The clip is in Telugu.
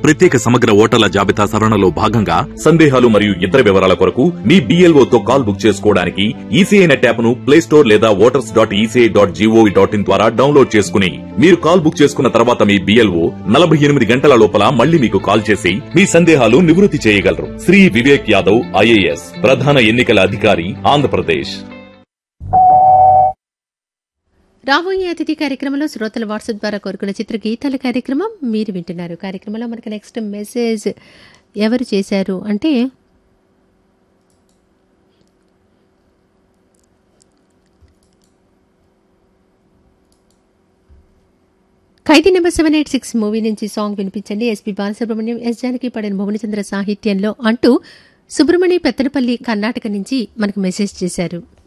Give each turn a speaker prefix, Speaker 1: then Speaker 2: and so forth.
Speaker 1: ప్రత్యేక సమగ్ర ఓటర్ల జాబితా సవరణలో భాగంగా సందేహాలు మరియు ఇతర వివరాల కొరకు మీ BLO తో కాల్ బుక్ చేసుకోవడానికి ఈసీఐ నెట్ యాప్ ను ప్లే స్టోర్ లేదా voters dot ECI dot GOV dot in ద్వారా డౌన్లోడ్ చేసుకుని మీరు కాల్ బుక్ చేసుకున్న తర్వాత మీ బిఎల్ఓ నలభై ఎనిమిది గంటల లోపల మళ్ళీ మీకు కాల్ చేసి మీ సందేహాలు నివృత్తి చేయగలరు శ్రీ వివేక్ యాదవ్ ఐఏఎస్ ప్రధాన ఎన్నికల అధికారి ఆంధ్రప్రదేశ్
Speaker 2: రాబోయే అతిథి కార్యక్రమంలో శ్రోతల వాట్సాప్ ద్వారా కోరుకున్న చిత్ర గీతాల కార్యక్రమం మీరు వింటున్నారు కార్యక్రమంలో మనకి నెక్స్ట్ మెసేజ్ ఎవరు చేశారు అంటే Khaidi number seven eight six movie నుంచి సాంగ్ వినిపించండి ఎస్పి బాలసుబ్రహ్మణ్యం ఎస్ జానకి పడిన భువనచంద్ర సాహిత్యంలో అంటూ సుబ్రహ్మణ్య పెత్తనపల్లి కర్ణాటక నుంచి మనకు మెసేజ్ చేశారు